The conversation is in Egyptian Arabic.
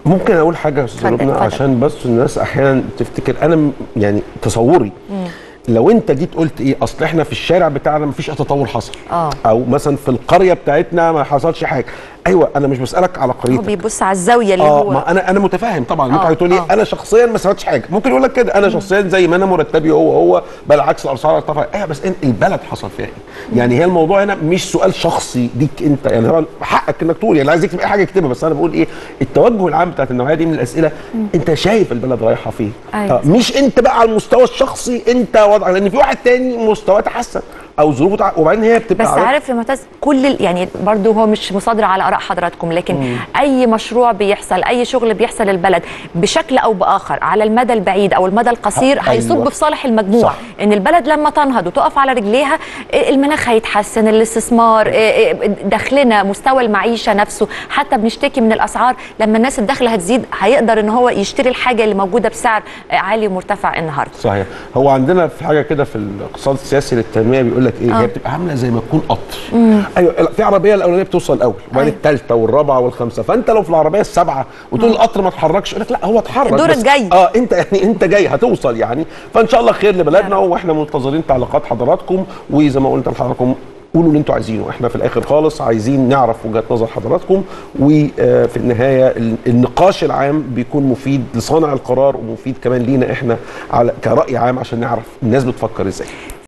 ممكن اقول حاجه يا استاذ اتفضل، لبنى اتفضل. عشان بس الناس احيانا تفتكر انا م- يعني تصوري لو انت جيت قلت ايه اصل احنا في الشارع بتاعنا مفيش اي تطور حصل آه. او مثلا في القريه بتاعتنا ما حصلش حاجه ايوه انا مش بسالك على هو قريتك بيبص على الزاويه اللي اه هو ما انا انا متفاهم طبعا ممكن آه، تقول لي آه. انا شخصيا ما سمعتش حاجه ممكن يقول لك كده انا شخصيا زي ما انا مرتبي هو هو بالعكس الاسعار ارتفعت ايوه بس انت البلد حصل فيها ايه يعني هي الموضوع هنا مش سؤال شخصي ليك انت يعني هو حقك انك تقول يعني اللي عايز يكتب اي حاجه يكتبها بس انا بقول ايه التوجه العام بتاعت النوعيه دي من الاسئله انت شايف البلد رايحه فين أيوة. آه مش انت بقى على المستوى الشخصي انت وضعك لان في واحد تاني مستواه تحسن او ظروفه تع- وبعدين هي بتبقى بس عارف- عارف يا معتز كل ال- يعني برضو هو مش مصادر على اراء حضراتكم لكن اي مشروع بيحصل اي شغل بيحصل البلد بشكل او باخر على المدى البعيد او المدى القصير أيوة. هيصب في صالح المجموع صح. ان البلد لما تنهض وتقف على رجليها المناخ هيتحسن الاستثمار دخلنا مستوى المعيشه نفسه حتى بنشتكي من الاسعار لما الناس الدخل هتزيد هيقدر ان هو يشتري الحاجه اللي موجوده بسعر عالي ومرتفع النهارده صحيح هو عندنا في حاجه كده في الاقتصاد السياسي للتنميه بيقول لك ايه آه. هي بتبقى عامله زي ما تكون قطر ايوه لا، في عربيه الاولانيه بتوصل الاول وبعدين أيوة. الثالثه والرابعه والخامسه فانت لو في العربيه السابعه وتقول القطر ما اتحركش يقول لك لا هو اتحرك دورك بس- جاي. اه انت يعني انت جاي هتوصل يعني فان شاء الله خير لبلدنا واحنا منتظرين تعليقات حضراتكم وزي ما قلت لحضراتكم قولوا اللي انتوا عايزينه احنا في الاخر خالص عايزين نعرف وجهات نظر حضراتكم وفي النهايه ال- النقاش العام بيكون مفيد لصانع القرار ومفيد كمان لينا احنا على كرأي عام عشان نعرف الناس بتفكر ازاي